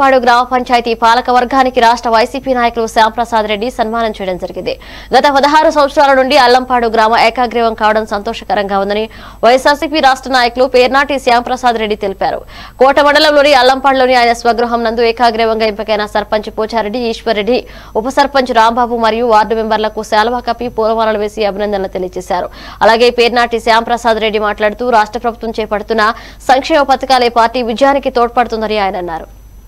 అల్లంపాడు గ్రామ పంచాయతీ పాలక వర్గానికి రాష్ట్ర వైసీపీ నాయకులు శ్యాంప్రసాద్ రెడ్డి సన్మానం చేయడం జరిగింది గత పదహారు సంవత్సరాల నుండి అల్లంపాడు గ్రామ ఏకాగ్రీవం కావడం సంతోషకరంగా ఉందని వైఎస్ఆర్సీపీ రాష్ట్ర నాయకులు పేర్నాటి శ్యాంప్రసాద్ రెడ్డి తెలిపారు కోట మండలంలోని అల్లంపాడులోని ఆయన స్వగృహం నందు ఏకాగ్రీవంగా ఎంపికైన సర్పంచ్ పోచారెడ్డి ఈశ్వర్రెడ్డి ఉప సర్పంచ్ రాంబాబు మరియు వార్డు మెంబర్లకు శాలువా కప్పి పూలమాలలు వేసి అభినందనలు తెలియజేశారు అలాగే పేర్నాటి శ్యాంప్రసాద్ రెడ్డి మాట్లాడుతూ రాష్ట్ర ప్రభుత్వం చేపడుతున్న సంక్షేమ పథకాలే పార్టీ విజయానికి తోడ్పడుతుందని ఆయన అన్నారు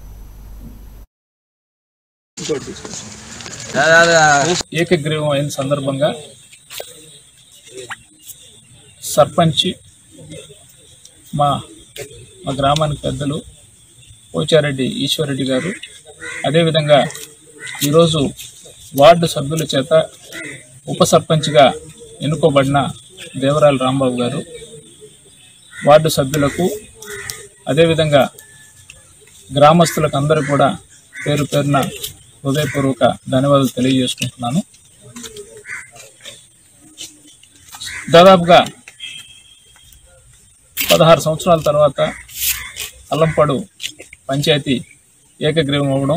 ఏకగ్రీవం అయిన సందర్భంగా సర్పంచ్ మా మా గ్రామానికి పెద్దలు పోచారెడ్డి ఈశ్వరెడ్డి గారు అదేవిధంగా ఈరోజు వార్డు సభ్యుల చేత ఉప సర్పంచ్గా ఎన్నుకోబడిన దేవరాల రాంబాబు గారు వార్డు సభ్యులకు అదేవిధంగా గ్రామస్తులకు అందరూ కూడా పేరు పేరున హృదయపూర్వక ధన్యవాదాలు తెలియజేసుకుంటున్నాను దాదాపుగా పదహారు సంవత్సరాల తర్వాత అల్లంపాడు పంచాయతీ ఏకగ్రీవం అవ్వడం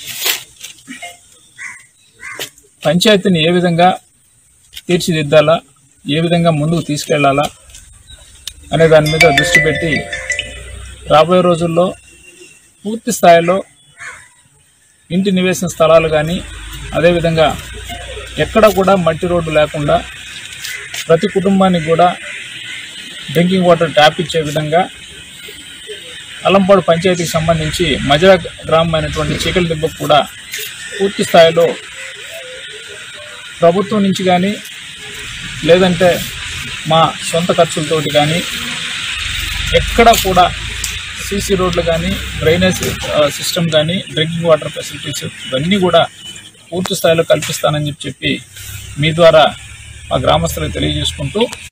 పంచాయతీని ఏ విధంగా తీర్చిదిద్దాలా ఏ విధంగా ముందుకు తీసుకెళ్లాలా అనే దాని మీద దృష్టి పెట్టి రాబోయే రోజుల్లో పూర్తి స్థాయిలో ఇంటి నివేశన స్థలాలు కానీ అదేవిధంగా ఎక్కడ కూడా మట్టి రోడ్డు లేకుండా ప్రతి కుటుంబానికి కూడా డ్రింకింగ్ వాటర్ ట్యాప్ ఇచ్చే విధంగా అల్లంపాడు పంచాయతీకి సంబంధించి మజా గ్రామం అయినటువంటి చీకల దెబ్బకు కూడా పూర్తి స్థాయిలో ప్రభుత్వం నుంచి కానీ లేదంటే మా సొంత ఖర్చులతోటి కానీ ఎక్కడ కూడా సీసీ రోడ్లు కానీ డ్రైనేజ్ సిస్టమ్ కానీ డ్రింకింగ్ వాటర్ ఫెసిలిటీస్ ఇవన్నీ కూడా పూర్తి స్థాయిలో కల్పిస్తానని చెప్పి చెప్పి మీ ద్వారా మా గ్రామస్తులకు తెలియజేసుకుంటూ